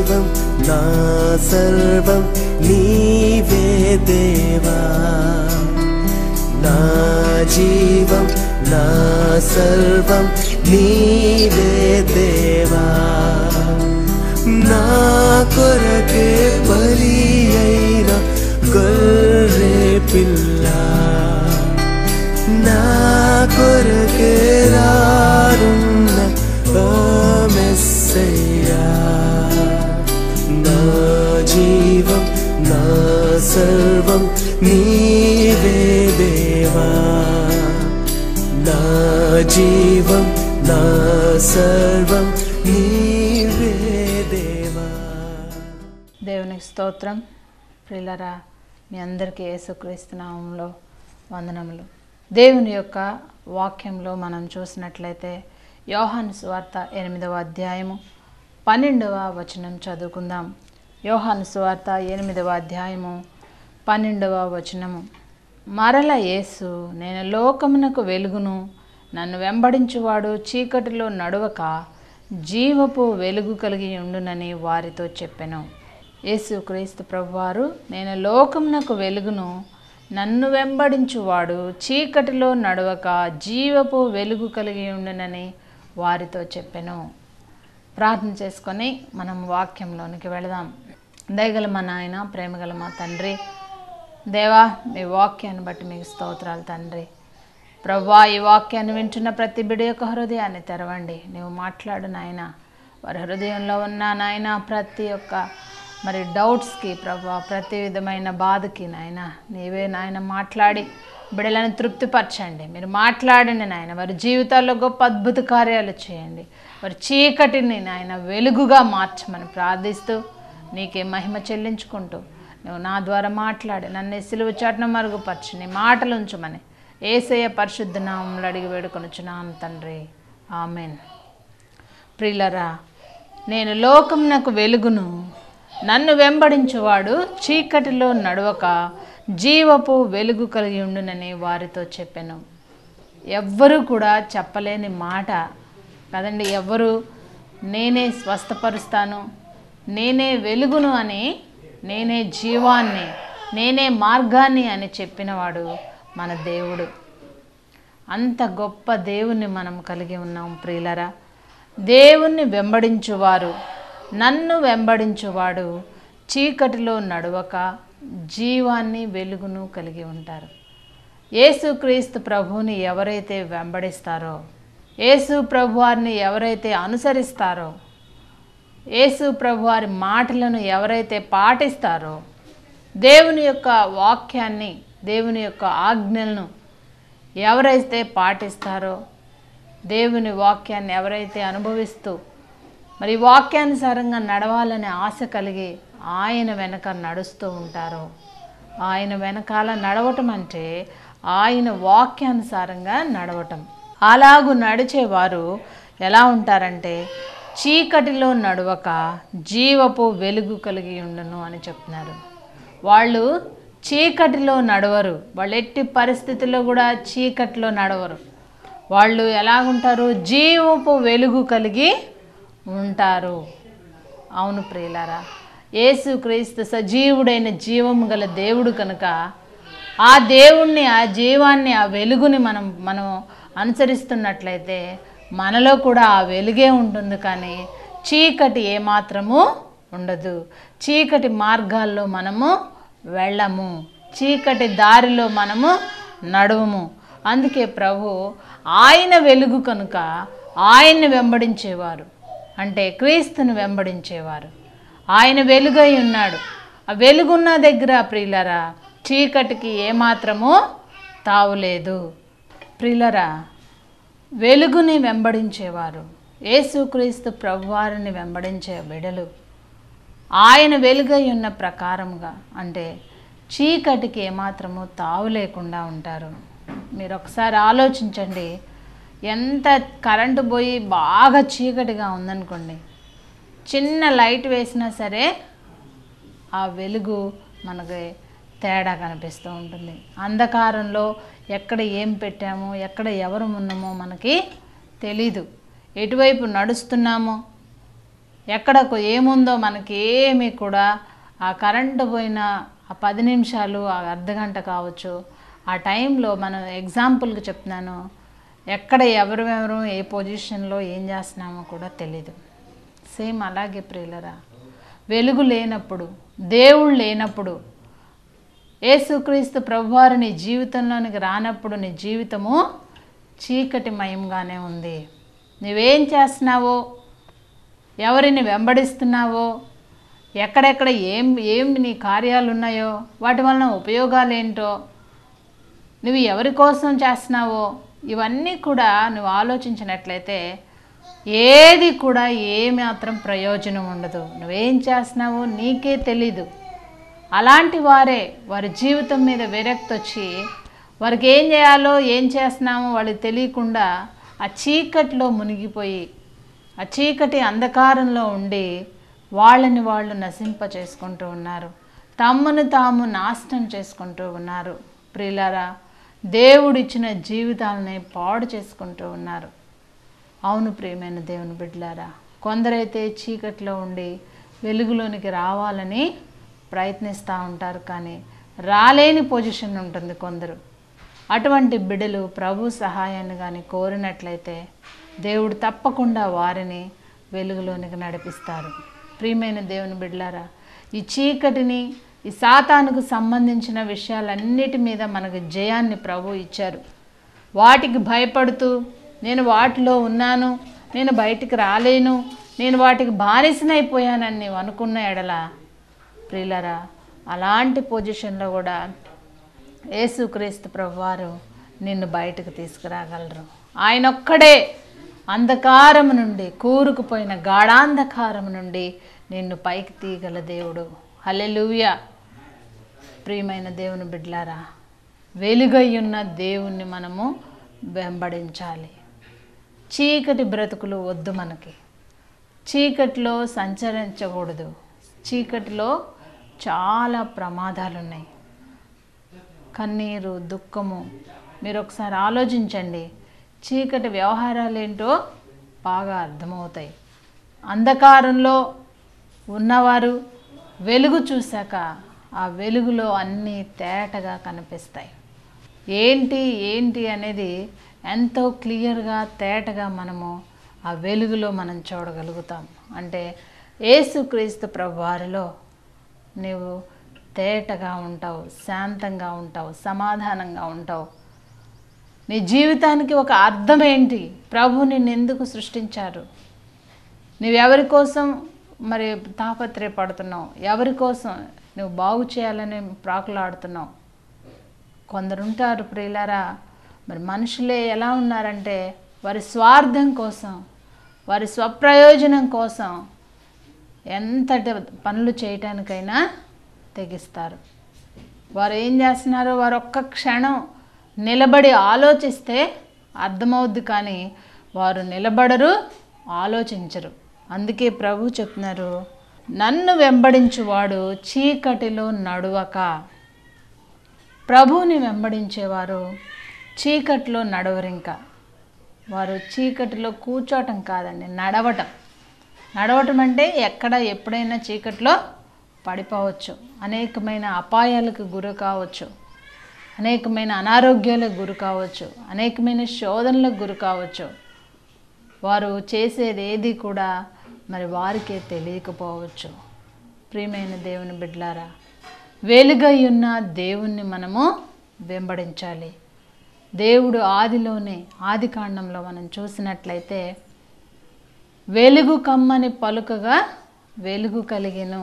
జీవం నా సర్వం నీవే దేవా నా జీవం నా సర్వం నీవే దేవా నా కొరకే బలి అయిన గొర్రె పిల్ల నా కొరకే రానున్న ఓ మెస్సయ్యా నా జీవం నా సర్వం నీవే దేవా నా జీవం నా సర్వం నీవే దేవా దేవునికి స్తోత్రం ప్రిల్లరా మీ అందరికీ యేసుక్రీస్తు నామంలో వందనములు దేవుని యొక్క వాక్యంలో మనం చూసినట్లయితే యోహాను సువార్త ఎనిమిదవ అధ్యాయము పన్నెండవ వచనం చదువుకుందాం యోహాను సువార్త ఎనిమిదవ అధ్యాయము పన్నెండవ వచనము మరల యేసు నేను లోకమునకు వెలుగును నన్ను వెంబడించువాడు చీకటిలో నడవక జీవపు వెలుగు కలిగి ఉండునని వారితో చెప్పెను యేసు క్రీస్తు ప్రభువారు నేను లోకమునకు వెలుగును నన్ను వెంబడించువాడు చీకటిలో నడవక జీవపు వెలుగు కలిగి ఉండునని వారితో చెప్పెను ప్రార్థన చేసుకొని మనం వాక్యంలోనికి వెళదాం దయగల మా నాయన ప్రేమగల మా తండ్రి దేవా మీ వాక్యాన్ని బట్టి మీకు స్తోత్రాలు తండ్రి ప్రవ్వా ఈ వాక్యాన్ని వింటున్న ప్రతి బిడ యొక్క హృదయాన్ని తెరవండి నువ్వు మాట్లాడు నాయన వారి హృదయంలో ఉన్న నాయన ప్రతి ఒక్క మరి డౌట్స్కి ప్రభా ప్రతి విధమైన బాధకి నాయన నీవే నాయన మాట్లాడి బిడలను తృప్తిపరచండి మీరు మాట్లాడండి నాయన వారి జీవితాల్లో గొప్ప అద్భుత కార్యాలు చేయండి వారి చీకటిని నాయన వెలుగుగా మార్చమని ప్రార్థిస్తూ నీకే మహిమ చెల్లించుకుంటూ నువ్వు నా ద్వారా మాట్లాడి నన్ను సిలువ చాటున మరుగుపరచు నీ మాటలు ఉంచమని ఏసయ్య పరిశుద్ధ నామంలో అడిగి వేడుకొనుచున్నాను తండ్రి ఆమెన్ ప్రియులరా నేను లోకమునకు వెలుగును నన్ను వెంబడించువాడు చీకటిలో నడవక జీవపు వెలుగు కలిగి ఉండునని వారితో చెప్పాను ఎవ్వరూ కూడా చెప్పలేని మాట కదండి ఎవ్వరు నేనే స్వస్థపరుస్తాను నేనే వెలుగును అని నేనే జీవాన్ని నేనే మార్గాన్ని అని చెప్పినవాడు మన దేవుడు అంత గొప్ప దేవుణ్ణి మనం కలిగి ఉన్నాం ప్రియులరా దేవుణ్ణి వెంబడించువారు నన్ను వెంబడించువాడు చీకటిలో నడవక జీవాన్ని వెలుగును కలిగి ఉంటారు యేసుక్రీస్తు ప్రభువుని ఎవరైతే వెంబడిస్తారో యేసు ప్రభువారిని ఎవరైతే అనుసరిస్తారో యేసు ప్రభువారి మాటలను ఎవరైతే పాటిస్తారో దేవుని యొక్క వాక్యాన్ని దేవుని యొక్క ఆజ్ఞలను ఎవరైతే పాటిస్తారో దేవుని వాక్యాన్ని ఎవరైతే అనుభవిస్తూ మరి వాక్యానుసారంగా నడవాలనే ఆశ కలిగి ఆయన వెనక నడుస్తూ ఉంటారో ఆయన వెనకాల నడవటం అంటే ఆయన వాక్యానుసారంగా నడవటం అలాగు నడిచేవారు ఎలా ఉంటారంటే చీకటిలో నడవక జీవపు వెలుగు కలిగి ఉండును అని చెప్తున్నారు వాళ్ళు చీకటిలో నడవరు వాళ్ళు ఎట్టి పరిస్థితుల్లో కూడా చీకటిలో నడవరు వాళ్ళు ఎలాగుంటారు జీవపు వెలుగు కలిగి ఉంటారు అవును ప్రియులారా యేసు క్రీస్తు సజీవుడైన జీవము గల దేవుడు కనుక ఆ దేవుణ్ణి ఆ జీవాన్ని ఆ వెలుగుని మనం మనం అనుసరిస్తున్నట్లయితే మనలో కూడా ఆ వెలుగే ఉంటుంది కానీ చీకటి ఏమాత్రము ఉండదు చీకటి మార్గాల్లో మనము వెళ్ళము చీకటి దారిలో మనము నడువము అందుకే ప్రభు ఆయన వెలుగు కనుక ఆయన్ని వెంబడించేవారు అంటే క్రీస్తుని వెంబడించేవారు ఆయన వెలుగై ఉన్నాడు ఆ వెలుగున్న దగ్గర ప్రియులరా చీకటికి ఏమాత్రము తావులేదు ప్రియులరా వెలుగుని వెంబడించేవారు యేసుక్రీస్తు ప్రభువారిని వెంబడించే బిడలు ఆయన వెలుగై ఉన్న ప్రకారముగా అంటే చీకటికి ఏమాత్రము తావు లేకుండా ఉంటారు మీరు ఒకసారి ఆలోచించండి ఎంత కరెంటు పోయి బాగా చీకటిగా ఉందనుకోండి చిన్న లైట్ వేసినా సరే ఆ వెలుగు మనకి తేడా కనిపిస్తూ ఉంటుంది అంధకారంలో ఎక్కడ ఏం పెట్టామో ఎక్కడ ఎవరు ఉన్నామో మనకి తెలీదు ఎటువైపు నడుస్తున్నామో ఎక్కడ కు- ఏముందో మనకి ఏమీ కూడా ఆ కరెంటు పోయిన ఆ పది నిమిషాలు ఆ అర్ధ గంట కావచ్చు ఆ టైంలో మనం ఎగ్జాంపుల్కి చెప్తున్నాను ఎక్కడ ఎవరెవరు ఏ పొజిషన్లో ఏం చేస్తున్నామో కూడా తెలీదు సేమ్ అలాగే ప్రియులరా వెలుగు లేనప్పుడు దేవుడు లేనప్పుడు యేసుక్రీస్తు ప్రభువారు నీ జీవితంలోనికి రానప్పుడు నీ జీవితము చీకటిమయంగానే ఉంది నువ్వేం చేస్తున్నావో ఎవరిని వెంబడిస్తున్నావో ఎక్కడెక్కడ ఏం ఏం నీ కార్యాలు ఉన్నాయో వాటి వలన ఉపయోగాలు ఏంటో నువ్వు ఎవరి కోసం చేస్తున్నావో ఇవన్నీ కూడా నువ్వు ఆలోచించినట్లయితే ఏది కూడా ఏ మాత్రం ప్రయోజనం ఉండదు నువ్వేం చేస్తున్నావో నీకే తెలీదు అలాంటి వారే వారి జీవితం మీద విరక్తి వచ్చి వారికి ఏం చేయాలో ఏం చేస్తున్నామో వాళ్ళకి తెలియకుండా ఆ చీకట్లో మునిగిపోయి ఆ చీకటి అంధకారంలో ఉండి వాళ్ళని వాళ్ళు నశింప చేసుకుంటూ ఉన్నారు తమను తాము నాశనం చేసుకుంటూ ఉన్నారు ప్రియులారా దేవుడిచ్చిన జీవితాలని పాడు చేసుకుంటూ ఉన్నారు అవును ప్రియమైన దేవుని బిడ్డలారా కొందరైతే చీకట్లో ఉండి వెలుగులోనికి రావాలని ప్రయత్నిస్తూ ఉంటారు కానీ రాలేని పొజిషన్ ఉంటుంది కొందరు అటువంటి బిడ్డలు ప్రభు సహాయాన్ని కానీ కోరినట్లయితే దేవుడు తప్పకుండా వారిని వెలుగులోనికి నడిపిస్తారు ప్రియమైన దేవుని బిడ్డలారా ఈ చీకటిని ఈ సాతానుకు సంబంధించిన విషయాలన్నిటి మీద మనకు జయాన్ని ప్రభు ఇచ్చారు వాటికి భయపడుతూ నేను వాటిలో ఉన్నాను నేను బయటికి రాలేను నేను వాటికి బానిసనైపోయానని నీవు అనుకున్న ఎడల ప్రియులరా అలాంటి పొజిషన్లో కూడా యేసుక్రీస్తు ప్రభువారు నిన్ను బయటకు తీసుకురాగలరు ఆయన ఒక్కడే అంధకారము నుండి కూరుకుపోయిన గాఢాంధకారము నుండి నిన్ను పైకి తీయగల దేవుడు హల్లెలూయా ప్రియమైన దేవుని బిడ్లారా వెలుగయ్యున్న దేవుణ్ణి మనము వెంబడించాలి చీకటి బ్రతుకులు వద్దు మనకి చీకటిలో సంచరించకూడదు చీకటిలో చాలా ప్రమాదాలు ఉన్నాయి కన్నీరు దుఃఖము మీరు ఒకసారి ఆలోచించండి చీకటి వ్యవహారాలు ఏంటో బాగా అర్థమవుతాయి అంధకారంలో ఉన్నవారు వెలుగు చూశాక ఆ వెలుగులో అన్నీ తేటగా కనిపిస్తాయి ఏంటి ఏంటి అనేది ఎంతో క్లియర్గా తేటగా మనము ఆ వెలుగులో మనం చూడగలుగుతాం అంటే యేసుక్రీస్తు ప్రభువారిలో నీవు తేటగా ఉంటావు శాంతంగా ఉంటావు సమాధానంగా ఉంటావు నీ జీవితానికి ఒక అర్థం ఏంటి ప్రభు నిన్ను ఎందుకు సృష్టించారు నువ్వెవరి కోసం మరి తాపత్రయపడుతున్నావు ఎవరి కోసం నువ్వు బాగు చేయాలని ప్రాకులాడుతున్నావు కొందరుంటారు ప్రియులారా మరి మనుషులే ఎలా ఉన్నారంటే వారి స్వార్థం కోసం వారి స్వప్రయోజనం కోసం ఎంతటి పనులు చేయటానికైనా తెగిస్తారు వారు ఏం చేస్తున్నారు వారు ఒక్క క్షణం నిలబడి ఆలోచిస్తే అర్థమవుద్ది కానీ వారు నిలబడరు ఆలోచించరు అందుకే ప్రభు చెప్తున్నారు నన్ను వెంబడించువాడు చీకటిలో నడువక ప్రభువుని వెంబడించేవారు చీకట్లో నడవరింక వారు చీకటిలో కూర్చోవటం కాదండి నడవటం నడవటం అంటే ఎక్కడ ఎప్పుడైనా చీకట్లో పడిపోవచ్చు అనేకమైన అపాయాలకు గురి కావచ్చు అనేకమైన అనారోగ్యాలకు గురి కావచ్చు అనేకమైన శోధనలకు గురి కావచ్చు వారు చేసేది ఏది కూడా మరి వారికే తెలియకపోవచ్చు ప్రియమైన దేవుని బిడ్లారా వెలుగై ఉన్న దేవుణ్ణి మనము వెంబడించాలి దేవుడు ఆదిలోనే ఆది కాండంలో మనం చూసినట్లయితే వెలుగు కమ్మని పలుకగా వెలుగు కలిగెను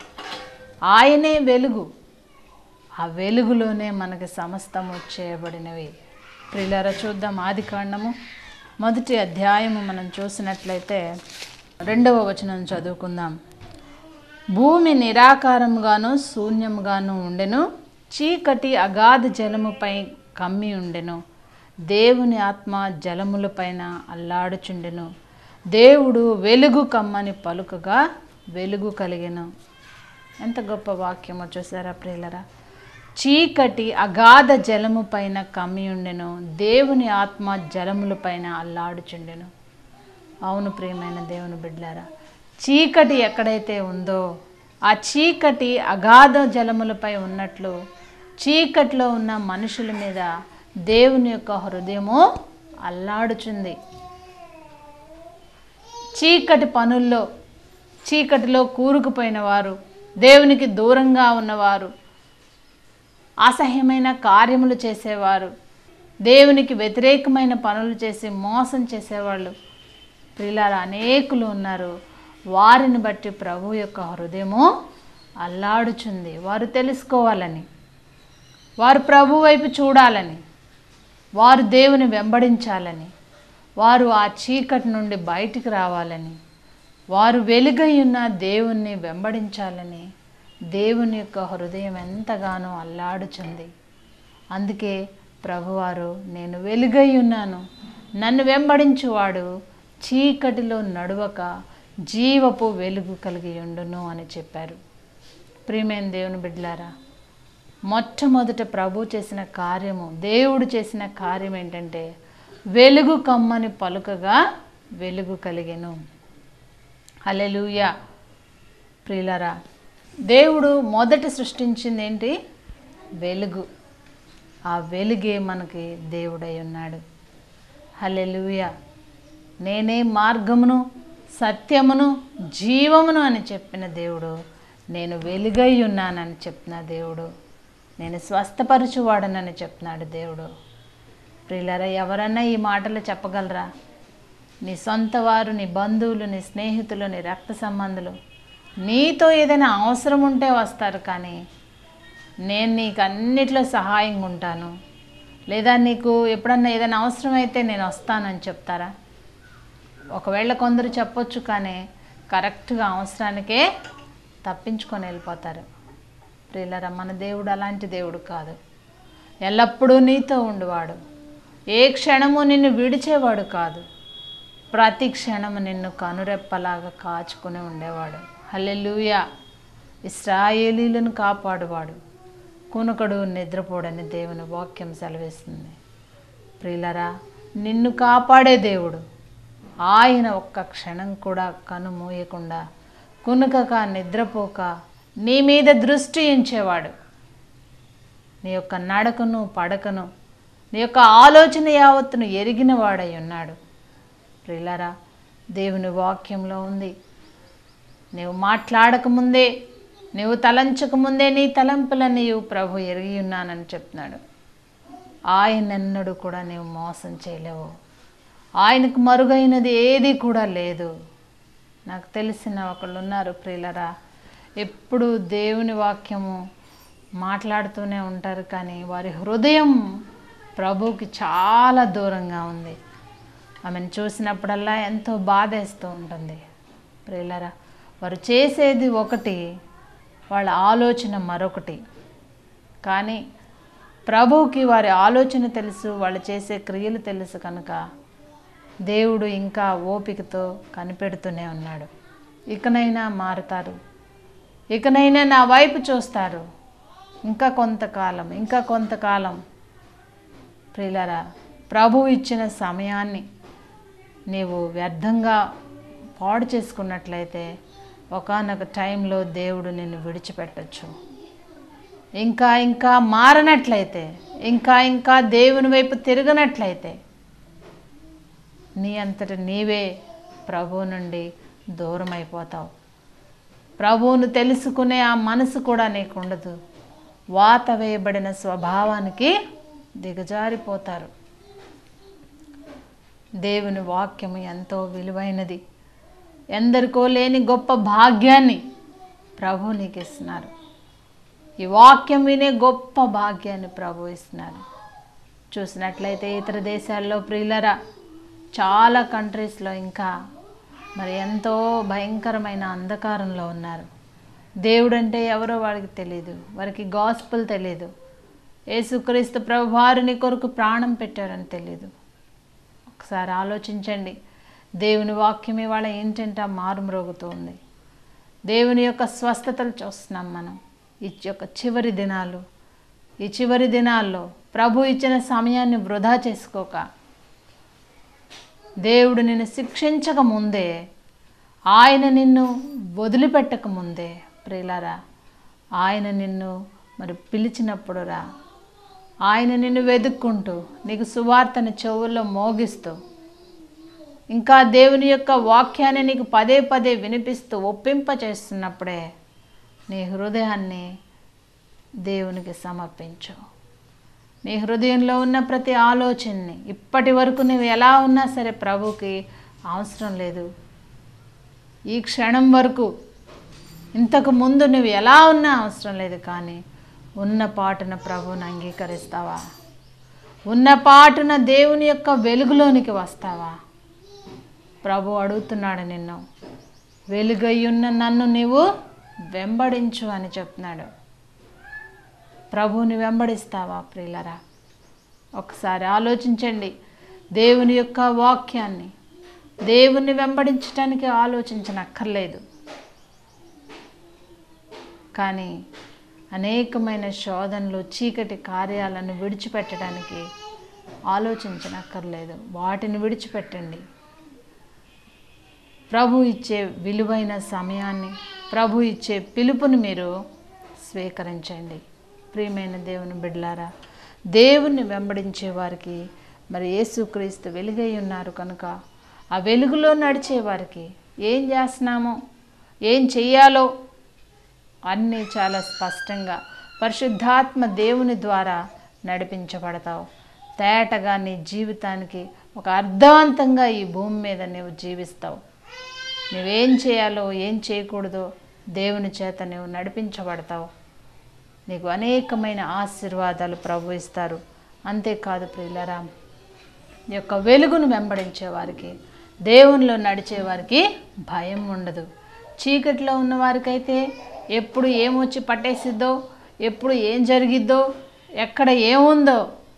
ఆయనే వెలుగు ఆ వెలుగులోనే మనకి సమస్తము చేయబడినవి ప్రియులారా చూద్దాం ఆది కాండము మొదటి అధ్యాయము మనం చూసినట్లయితే రెండవ వచనం చదువుకుందాం భూమి నిరాకారముగాను శూన్యముగాను ఉండెను చీకటి అగాధ జలముపై కమ్మి ఉండెను దేవుని ఆత్మ జలములపైన అల్లాడుచుండెను దేవుడు వెలుగు కమ్మని పలుకగా వెలుగు కలిగెను ఎంత గొప్ప వాక్యమో చూసారా ప్రియులరా చీకటి అగాధ జలము పైన కమ్మి ఉండెను దేవుని ఆత్మ జలముల పైన అల్లాడుచుండెను అవును ప్రియమైన దేవుని బిడ్డారా చీకటి ఎక్కడైతే ఉందో ఆ చీకటి అగాధ జలములపై ఉన్నట్లు చీకటిలో ఉన్న మనుషుల మీద దేవుని యొక్క హృదయము అల్లాడుచుంది చీకటి పనుల్లో చీకటిలో కూరుకుపోయిన వారు దేవునికి దూరంగా ఉన్నవారు అసహ్యమైన కార్యములు చేసేవారు దేవునికి వ్యతిరేకమైన పనులు చేసి మోసం చేసేవాళ్ళు ప్రియులారా అనేకులు ఉన్నారు వారిని బట్టి ప్రభు యొక్క హృదయము అల్లాడుచుంది వారు తెలుసుకోవాలని వారు ప్రభు వైపు చూడాలని వారు దేవుని వెంబడించాలని వారు ఆ చీకటి నుండి బయటికి రావాలని వారు వెలుగై ఉన్న దేవుణ్ణి వెంబడించాలని దేవుని యొక్క హృదయం ఎంతగానో అల్లాడుచుంది అందుకే ప్రభువారు నేను వెలుగై ఉన్నాను నన్ను వెంబడించువాడు చీకటిలో నడువక జీవపు వెలుగు కలిగి ఉండును అని చెప్పారు ప్రియమైన దేవుని బిడ్డలారా మొట్టమొదట ప్రభు చేసిన కార్యము దేవుడు చేసిన కార్యం ఏంటంటే వెలుగు కమ్మని పలుకగా వెలుగు కలిగెను హల్లెలూయా ప్రియులరా దేవుడు మొదట సృష్టించింది ఏంటి వెలుగు ఆ వెలుగే మనకి దేవుడై ఉన్నాడు హల్లెలూయా నేనే మార్గమును సత్యమును జీవమును అని చెప్పిన దేవుడు నేను వెలుగై ఉన్నానని చెప్తున్న దేవుడు నేను స్వస్థపరచువాడనని చెప్తున్నాడు దేవుడు ప్రియులరా ఎవరన్నా ఈ మాటలు చెప్పగలరా నీ సొంత వారు నీ బంధువులు నీ స్నేహితులు నీ రక్త సంబంధులు నీతో ఏదైనా అవసరం ఉంటే వస్తారు కానీ నేను నీకు అన్నిట్లో సహాయంగా ఉంటాను లేదా నీకు ఎప్పుడన్నా ఏదైనా అవసరం అయితే నేను వస్తానని చెప్తారా ఒకవేళ కొందరు చెప్పొచ్చు కానీ కరెక్ట్గా అవసరానికే తప్పించుకొని వెళ్ళిపోతారు ప్రియులరా మన దేవుడు అలాంటి దేవుడు కాదు ఎల్లప్పుడూ నీతో ఉండువాడు ఏ క్షణము నిన్ను విడిచేవాడు కాదు ప్రతి క్షణము నిన్ను కనురెప్పలాగా కాచుకుని ఉండేవాడు హల్లెలూయా ఇస్రాయేలీలను కాపాడువాడు కునుకడు నిద్రపోడని దేవుని వాక్యం సెలవిస్తుంది ప్రియులరా నిన్ను కాపాడే దేవుడు ఆయన ఒక్క క్షణం కూడా కను మూయకుండా కునుకక నిద్రపోక నీ మీద దృష్టి ఉంచేవాడు నీ యొక్క నడకను పడకను నీ యొక్క ఆలోచన యావత్తును ఎరిగిన వాడై ఉన్నాడు ప్రియులరా దేవుని వాక్యంలో ఉంది నీవు మాట్లాడకముందే నీవు తలంచకముందే నీ తలంపులను నీవు ప్రభు ఎరిగి ఉన్నానని చెప్తున్నాడు ఆయనెన్నడూ కూడా నీవు మోసం చేయలేవు ఆయనకు మరుగైనది ఏది కూడా లేదు నాకు తెలిసిన ఒకళ్ళు ఉన్నారు ప్రియులరా ఎప్పుడు దేవుని వాక్యము మాట్లాడుతూనే ఉంటారు కానీ వారి హృదయం ప్రభువుకి చాలా దూరంగా ఉంది ఆమెను చూసినప్పుడల్లా ఎంతో బాధేస్తూ ఉంటుంది ప్రియులరా వారు చేసేది ఒకటి వాళ్ళ ఆలోచన మరొకటి కానీ ప్రభువుకి వారి ఆలోచన తెలుసు వాళ్ళు చేసే క్రియలు తెలుసు కనుక దేవుడు ఇంకా ఓపికతో కనిపెడుతూనే ఉన్నాడు ఇకనైనా మారుతారు ఇకనైనా నా వైపు చూస్తారు ఇంకా కొంతకాలం ఇంకా కొంతకాలం ప్రియులరా ప్రభు ఇచ్చిన సమయాన్ని నీవు వ్యర్థంగా పాడు చేసుకున్నట్లయితే ఒకానొక టైంలో దేవుడు నిన్ను విడిచిపెట్టచ్చు ఇంకా ఇంకా మారనట్లయితే ఇంకా ఇంకా దేవుని వైపు తిరగనట్లయితే నీ అంతట నీవే ప్రభువు నుండి దూరం అయిపోతావు ప్రభువును తెలుసుకునే ఆ మనసు కూడా నీకు ఉండదు వాత వేయబడిన స్వభావానికి దిగజారిపోతారు దేవుని వాక్యము ఎంతో విలువైనది ఎందరికో లేని గొప్ప భాగ్యాన్ని ప్రభు నీకు ఇస్తున్నారు ఈ వాక్యం వినే గొప్ప భాగ్యాన్ని ప్రభు ఇస్తున్నారు చూసినట్లయితే ఇతర దేశాల్లో ప్రియులరా చాలా కంట్రీస్లో ఇంకా మరి ఎంతో భయంకరమైన అంధకారంలో ఉన్నారు దేవుడు అంటే ఎవరో వాడికి తెలియదు వారికి గాస్పుల్ తెలియదు యేసుక్రీస్తు ప్రభు వారిని కొరకు ప్రాణం పెట్టారని తెలియదు ఒకసారి ఆలోచించండి దేవుని వాక్యం ఇవాళ ఏంటంటే మారుమ్రోగుతూ ఉంది దేవుని యొక్క స్వస్థతలు చూస్తున్నాం మనం ఈ యొక్క చివరి దినాలు ఈ చివరి దినాల్లో ప్రభు ఇచ్చిన సమయాన్ని వృధా చేసుకోక దేవుడు నిన్ను శిక్షించక ముందే ఆయన నిన్ను వదిలిపెట్టక ముందే ప్రియులారా ఆయన నిన్ను మరి పిలిచినప్పుడు రా ఆయన నిన్ను వెతుక్కుంటూ నీకు సువార్తను చెవుల్లో మోగిస్తూ ఇంకా దేవుని యొక్క వాక్యాన్ని నీకు పదే పదే వినిపిస్తూ ఒప్పింప చేస్తున్నప్పుడే నీ హృదయాన్ని దేవునికి సమర్పించు నీ హృదయంలో ఉన్న ప్రతి ఆలోచనని ఇప్పటి వరకు నువ్వు ఎలా ఉన్నా సరే ప్రభుకి అవసరం లేదు ఈ క్షణం వరకు ఇంతకు ముందు నువ్వు ఎలా ఉన్నా అవసరం లేదు కానీ ఉన్న పాటున ప్రభువుని అంగీకరిస్తావా ఉన్న పాటున దేవుని యొక్క వెలుగులోనికి వస్తావా ప్రభు అడుగుతున్నాడు నిన్ను వెలుగయ్యున్న నన్ను నీవు వెంబడించు అని చెప్తున్నాడు ప్రభువుని వెంబడిస్తావా ప్రియులరా ఒకసారి ఆలోచించండి దేవుని యొక్క వాక్యాన్ని దేవుణ్ణి వెంబడించడానికి ఆలోచించనక్కర్లేదు కానీ అనేకమైన శోధనలు చీకటి కార్యాలను విడిచిపెట్టడానికి ఆలోచించనక్కర్లేదు వాటిని విడిచిపెట్టండి ప్రభు ఇచ్చే విలువైన సమయాన్ని ప్రభు ఇచ్చే పిలుపుని మీరు స్వీకరించండి ప్రియమైన దేవుని బిడ్డలారా దేవుణ్ణి వెంబడించే వారికి మరి యేసుక్రీస్తు వెలుగై ఉన్నారు కనుక ఆ వెలుగులో నడిచే వారికి ఏం చేస్తున్నామో ఏం చెయ్యాలో అన్నీ చాలా స్పష్టంగా పరిశుద్ధాత్మ దేవుని ద్వారా నడిపించబడతావు తేటగా నీ జీవితానికి ఒక అర్థవంతంగా ఈ భూమి మీద నీవు జీవిస్తావు నువ్వేం చేయాలో ఏం చేయకూడదో దేవుని చేత నువ్వు నడిపించబడతావు నీకు అనేకమైన ఆశీర్వాదాలు ప్రభు ఇస్తారు అంతేకాదు ప్రియులరా ఈ యొక్క వెలుగును వెంబడించే వారికి దేవునిలో నడిచే వారికి భయం ఉండదు చీకటిలో ఉన్న వారికైతే ఎప్పుడు ఏమొచ్చి పట్టేసిద్దో ఎప్పుడు ఏం జరిగిద్దో ఎక్కడ ఏముందో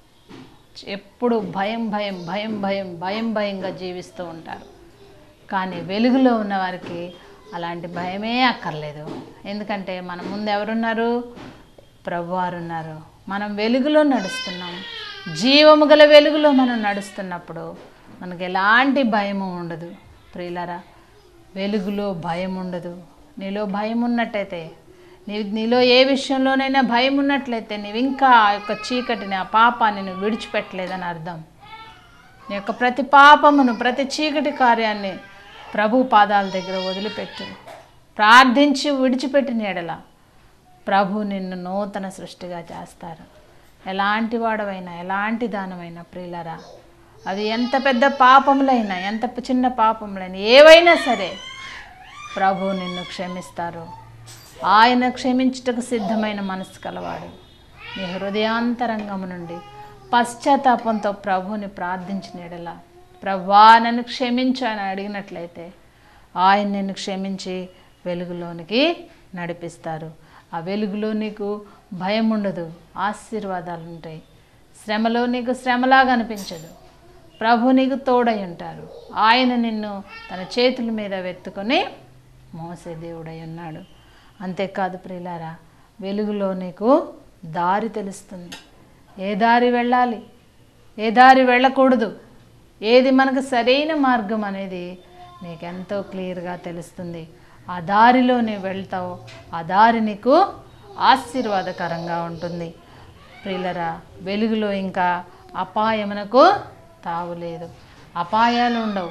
ఎప్పుడు భయం భయం భయం భయం భయం భయంగా జీవిస్తూ ఉంటారు కానీ వెలుగులో ఉన్న వారికి అలాంటి భయమే అక్కర్లేదు ఎందుకంటే మన ముందు ఎవరున్నారు ప్రభువారు ఉన్నారు మనం వెలుగులో నడుస్తున్నాం జీవము గల వెలుగులో మనం నడుస్తున్నప్పుడు మనకు ఎలాంటి భయము ఉండదు ప్రియులరా వెలుగులో భయం ఉండదు నీలో భయం ఉన్నట్టయితే నీ నీలో ఏ విషయంలోనైనా భయం ఉన్నట్లయితే నీవు ఇంకా ఆ యొక్క చీకటిని ఆ పాపాన్ని నువ్వు విడిచిపెట్టలేదని అర్థం నీ యొక్క ప్రతి పాపమును ప్రతి చీకటి కార్యాన్ని ప్రభు పాదాల దగ్గర వదిలిపెట్టు ప్రార్థించి విడిచిపెట్టిన ఎడల ప్రభు నిన్ను నూతన సృష్టిగా చేస్తారు ఎలాంటి వాడవైనా ఎలాంటి దానమైనా ప్రియులరా అది ఎంత పెద్ద పాపములైనా ఎంత చిన్న పాపములైనా ఏవైనా సరే ప్రభు నిన్ను క్షమిస్తారు ఆయన క్షమించుటకు సిద్ధమైన మనసు కలవాడు నీ హృదయాంతరంగము నుండి పశ్చాత్తాపంతో ప్రభువుని ప్రార్థించిన ఎడల ప్రభువా నన్ను క్షమించు అని అడిగినట్లయితే ఆయన నిన్ను క్షమించి వెలుగులోనికి నడిపిస్తారు ఆ వెలుగులో నీకు భయం ఉండదు ఆశీర్వాదాలు ఉంటాయి శ్రమలో నీకు శ్రమలాగా అనిపించదు ప్రభు నీకు తోడై ఉంటారు ఆయన నిన్ను తన చేతుల మీద వెత్తుకొని మోసే దేవుడై ఉన్నాడు అంతేకాదు ప్రియులారా వెలుగులో నీకు దారి తెలుస్తుంది ఏ దారి వెళ్ళాలి ఏ దారి వెళ్ళకూడదు ఏది మనకు సరైన మార్గం అనేది నీకెంతో క్లియర్గా తెలుస్తుంది ఆ దారిలో నీవు వెళ్తావు ఆ దారి నీకు ఆశీర్వాదకరంగా ఉంటుంది ప్రియులరా వెలుగులో ఇంకా అపాయమునకు తావులేదు అపాయాలు ఉండవు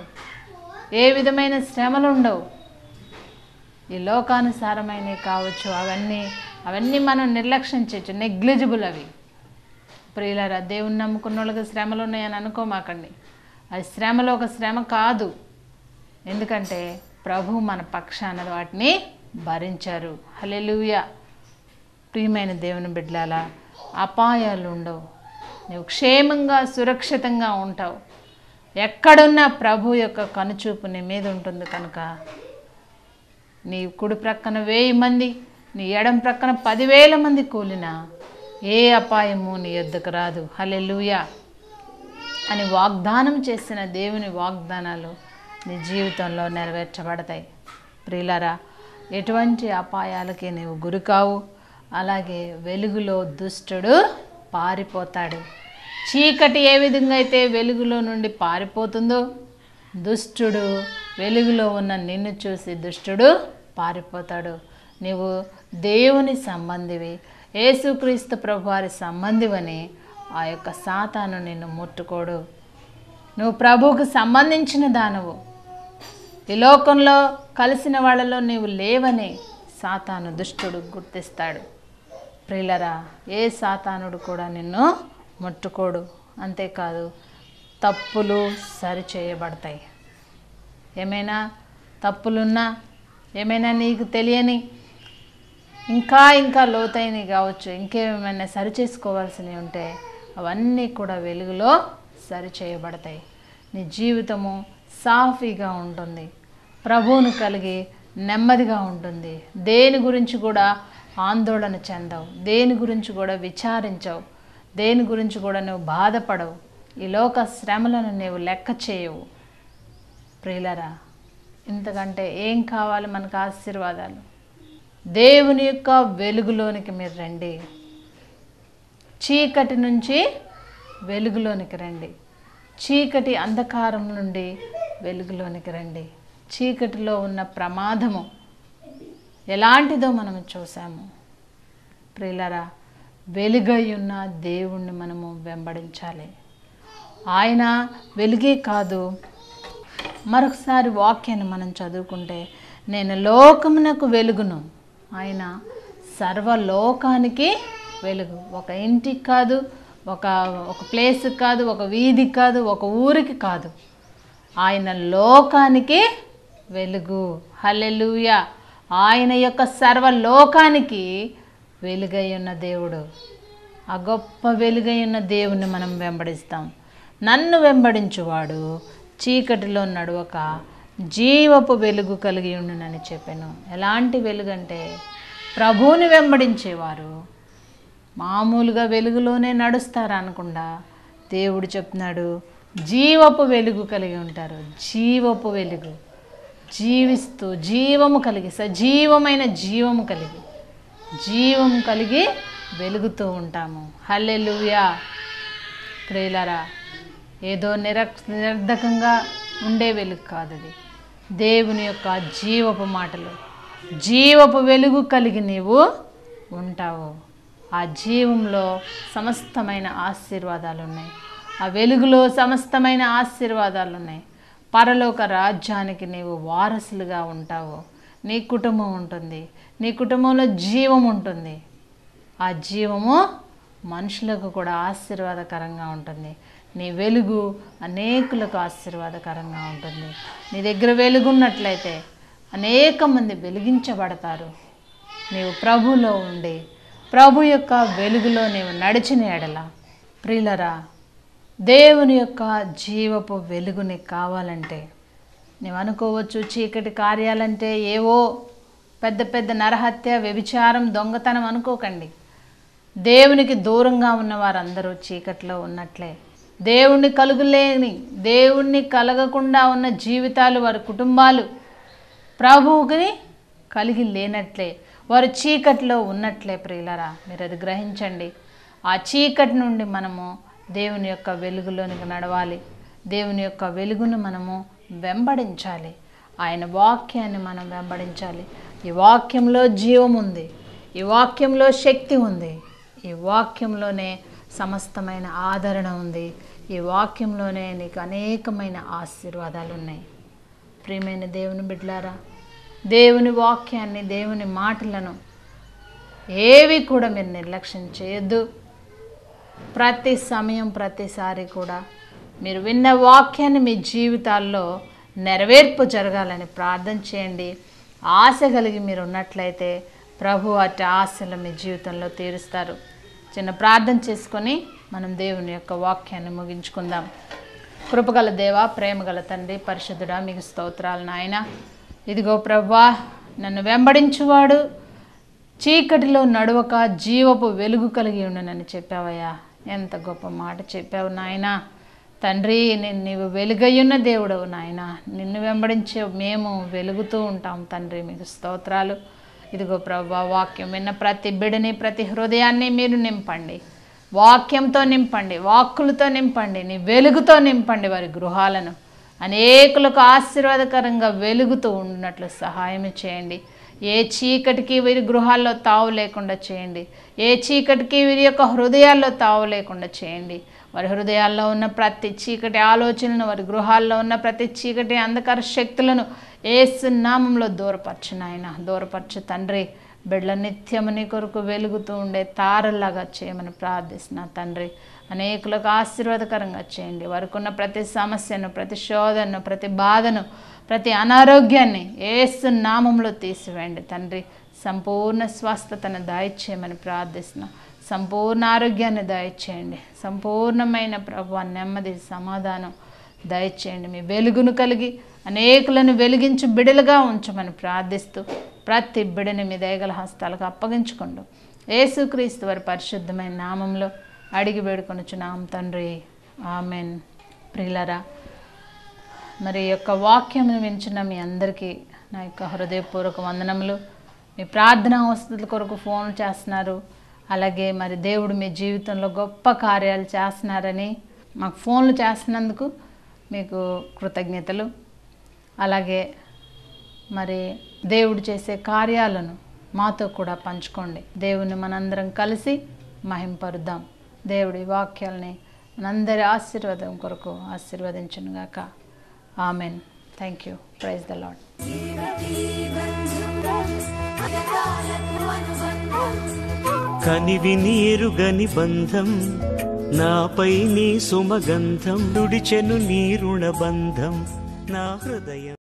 ఏ విధమైన శ్రమలు ఉండవు ఈ లోకానుసారమైనవి కావచ్చు అవన్నీ అవన్నీ మనం నిర్లక్ష్యం చేయొచ్చు నెగ్లిజిబుల్ అవి ప్రియులరా దేవుని నమ్ముకున్న వాళ్ళకి శ్రమలు ఉన్నాయని అనుకోమాకండి అది శ్రమలో ఒక శ్రమ కాదు ఎందుకంటే ప్రభు మన పక్షాన వాటిని భరించారు హలెలుయ ప్రియమైన దేవుని బిడ్డలాల అపాయాలు ఉండవు నువ్వు క్షేమంగా సురక్షితంగా ఉంటావు ఎక్కడున్నా ప్రభు యొక్క కనుచూపు నీ మీద ఉంటుంది కనుక నీ కుడి ప్రక్కన వెయ్యి మంది నీ ఎడం ప్రక్కన పదివేల మంది కూలినా ఏ అపాయము నీ యొద్దకు రాదు హలెలుయా అని వాగ్దానం చేసిన దేవుని వాగ్దానాలు నీ జీవితంలో నెరవేర్చబడతాయి ప్రియులరా ఎటువంటి అపాయాలకి నీవు గురికావు అలాగే వెలుగులో దుష్టుడు పారిపోతాడు చీకటి ఏ విధంగా అయితే వెలుగులో నుండి పారిపోతుందో దుష్టుడు వెలుగులో ఉన్న నిన్ను చూసి దుష్టుడు పారిపోతాడు నీవు దేవుని సంబంధివి యేసుక్రీస్తు ప్రభువారి సంబంధివని ఆ యొక్క సాతాను నిన్ను ముట్టుకోడు నువ్వు ప్రభువుకు సంబంధించిన దానవు ఈ లోకంలో కలిసిన వాళ్ళలో నీవు లేవని సాతాను దుష్టుడు గుర్తిస్తాడు ప్రియులరా ఏ సాతానుడు కూడా నిన్ను ముట్టుకోడు అంతేకాదు తప్పులు సరిచేయబడతాయి ఏమైనా తప్పులున్నా ఏమైనా నీకు తెలియని ఇంకా ఇంకా లోతైనవి కావచ్చు ఇంకేమైనా సరి చేసుకోవాల్సినవి ఉంటే అవన్నీ కూడా వెలుగులో సరి చేయబడతాయి నీ జీవితము సాఫీగా ఉంటుంది ప్రభువును కలిగి నెమ్మదిగా ఉంటుంది దేని గురించి కూడా ఆందోళన చెందవు దేని గురించి కూడా విచారించవు దేని గురించి కూడా నువ్వు బాధపడవు ఈ లోక శ్రమలను నీవు లెక్క చేయవు ప్రియులరా ఇంతకంటే ఏం కావాలి మనకు ఆశీర్వాదాలు దేవుని యొక్క వెలుగులోనికి మీరు రండి చీకటి నుంచి వెలుగులోనికి రండి చీకటి అంధకారం నుండి వెలుగులోనికి రండి చీకటిలో ఉన్న ప్రమాదము ఎలాంటిదో మనం చూసాము ప్రియులరా వెలుగై ఉన్న దేవుణ్ణి మనము వెంబడించాలి ఆయన వెలుగే కాదు మరొకసారి వాక్యాన్ని మనం చదువుకుంటే నేను లోకమునకు వెలుగును ఆయన సర్వలోకానికి వెలుగు ఒక ఇంటికి కాదు ఒక ఒక ప్లేస్కి కాదు ఒక వీధికి కాదు ఒక ఊరికి కాదు ఆయన లోకానికి వెలుగు హల్లెలూయ ఆయన యొక్క సర్వలోకానికి వెలుగై ఉన్న దేవుడు ఆ గొప్ప వెలుగై ఉన్న దేవుణ్ణి మనం వెంబడిస్తాం నన్ను వెంబడించువాడు చీకటిలో నడవక జీవపు వెలుగు కలిగి ఉండునని చెప్పాను ఎలాంటి వెలుగు అంటే ప్రభువుని వెంబడించేవారు మామూలుగా వెలుగులోనే నడుస్తారు అనకుండా దేవుడు చెప్తున్నాడు జీవపు వెలుగు కలిగి ఉంటారు జీవపు వెలుగు జీవిస్తూ జీవము కలిగి సజీవమైన జీవము కలిగి జీవం కలిగి వెలుగుతూ ఉంటాము హల్లెలూయా ప్రియులరా ఏదో నిరక్ నిరర్ధకంగా ఉండే వెలుగు కాదు అది దేవుని యొక్క జీవపు మాటలు జీవపు వెలుగు కలిగి నీవు ఉంటావు ఆ జీవంలో సమస్తమైన ఆశీర్వాదాలు ఉన్నాయి ఆ వెలుగులో సమస్తమైన ఆశీర్వాదాలు ఉన్నాయి పరలోక రాజ్యానికి నీవు వారసులుగా ఉంటావు నీ కుటుంబం ఉంటుంది నీ కుటుంబంలో జీవం ఉంటుంది ఆ జీవము మనుషులకు కూడా ఆశీర్వాదకరంగా ఉంటుంది నీ వెలుగు అనేకులకు ఆశీర్వాదకరంగా ఉంటుంది నీ దగ్గర వెలుగున్నట్లయితే అనేక మంది వెలిగించబడతారు నీవు ప్రభులో ఉండి ప్రభు యొక్క వెలుగులో నీవు నడిచిన ఎడల ప్రియులరా దేవుని యొక్క జీవపు వెలుగు నీకు కావాలంటే నీవు అనుకోవచ్చు చీకటి కార్యాలంటే ఏవో పెద్ద పెద్ద నరహత్య వ్యభిచారం దొంగతనం అనుకోకండి దేవునికి దూరంగా ఉన్న వారందరూ చీకట్లో ఉన్నట్లే దేవుణ్ణి కలుగులేని దేవుణ్ణి కలగకుండా ఉన్న జీవితాలు వారి కుటుంబాలు ప్రభువుని కలిగి లేనట్లే వారు చీకట్లో ఉన్నట్లే ప్రియులరా మీరు అది గ్రహించండి ఆ చీకటి నుండి మనము దేవుని యొక్క వెలుగులోనికి నడవాలి దేవుని యొక్క వెలుగును మనము వెంబడించాలి ఆయన వాక్యాన్ని మనం వెంబడించాలి ఈ వాక్యంలో జీవం ఉంది ఈ వాక్యంలో శక్తి ఉంది ఈ వాక్యంలోనే సమస్తమైన ఆదరణ ఉంది ఈ వాక్యంలోనే నీకు అనేకమైన ఆశీర్వాదాలు ఉన్నాయి ప్రియమైన దేవుని బిడ్డలారా దేవుని వాక్యాన్ని దేవుని మాటలను ఏవి కూడా మీరు నిర్లక్ష్యం చేయొద్దు ప్రతి సమయం ప్రతిసారి కూడా మీరు విన్న వాక్యాన్ని మీ జీవితాల్లో నెరవేర్పు జరగాలని ప్రార్థన చేయండి ఆశ కలిగి మీరు ఉన్నట్లయితే ప్రభు అట్టి ఆశలు మీ జీవితంలో తీరుస్తారు చిన్న ప్రార్థన చేసుకొని మనం దేవుని యొక్క వాక్యాన్ని ముగించుకుందాం కృపగల దేవ ప్రేమగల తండ్రి పరిశుద్ధుడా మీకు స్తోత్రాలు నాయన ఇదిగో ప్రభా నన్ను వెంబడించువాడు చీకటిలో నడవక జీవపు వెలుగు కలిగి ఉండనని చెప్పావయ్యా ఎంత గొప్ప మాట చెప్పావు నాయనా తండ్రి నేను నీవు వెలుగయ్యున్న దేవుడవు నాయన నిన్ను వెంబడించే మేము వెలుగుతూ ఉంటాం తండ్రి మీకు స్తోత్రాలు ఇదిగో ప్రభా వాక్యం విన్న ప్రతి బిడని ప్రతి హృదయాన్ని మీరు నింపండి వాక్యంతో నింపండి వాక్కులతో నింపండి నీ వెలుగుతో నింపండి వారి గృహాలను అనేకులకు ఆశీర్వాదకరంగా వెలుగుతూ ఉండినట్లు సహాయం చేయండి ఏ చీకటికి వీరి గృహాల్లో తావు లేకుండా చేయండి ఏ చీకటికి వీరి యొక్క హృదయాల్లో తావు లేకుండా చేయండి వారి హృదయాల్లో ఉన్న ప్రతి చీకటి ఆలోచనలను వారి గృహాల్లో ఉన్న ప్రతి చీకటి అంధకార శక్తులను ఏసు నామంలో దూరపరచు నాయన దూరపరచు తండ్రి బిడ్డల నిత్యము నీ కొరకు వెలుగుతూ ఉండే తారలాగా చేయమని ప్రార్థిస్తున్నా తండ్రి అనేకులకు ఆశీర్వాదకరంగా చేయండి వారికి ఉన్న ప్రతి సమస్యను ప్రతి శోధనను ప్రతి బాధను ప్రతి అనారోగ్యాన్ని ఏసు నామంలో తీసివేయండి తండ్రి సంపూర్ణ స్వస్థతను దాయిచ్చేయమని ప్రార్థిస్తున్నా సంపూర్ణ ఆరోగ్యాన్ని దయచేయండి సంపూర్ణమైన ప్రభు నెమ్మది సమాధానం దయచేయండి మీ వెలుగును కలిగి అనేకులను వెలిగించి బిడలుగా ఉంచమని ప్రార్థిస్తూ ప్రతి బిడని మీ దయగల హస్తాలకు అప్పగించుకోండు యేసుక్రీస్తు వారి పరిశుద్ధమైన నామంలో అడిగి వేడుకొనుచున్నాం తండ్రి ఆమెన్ ప్రియులరా మరి ఈ యొక్క వాక్యమును వించిన మీ అందరికీ నా యొక్క హృదయపూర్వక వందనములు మీ ప్రార్థనా వసతుల కొరకు ఫోన్ చేస్తున్నారు అలాగే మరి దేవుడు మీ జీవితంలో గొప్ప కార్యాలు చేస్తున్నారని మాకు ఫోన్లు చేస్తున్నందుకు మీకు కృతజ్ఞతలు అలాగే మరి దేవుడు చేసే కార్యాలను మాతో కూడా పంచుకోండి దేవుని మనందరం కలిసి మహింపరుద్దాం దేవుడి వాక్యాలని మనందరి ఆశీర్వాదం కొరకు ఆశీర్వదించునుగాక amen thank you praise the lord కనివి నీరుగని బంధం నాపై నీ సుమగంధం నుడిచెను నీ రుణబంధం నా హృదయం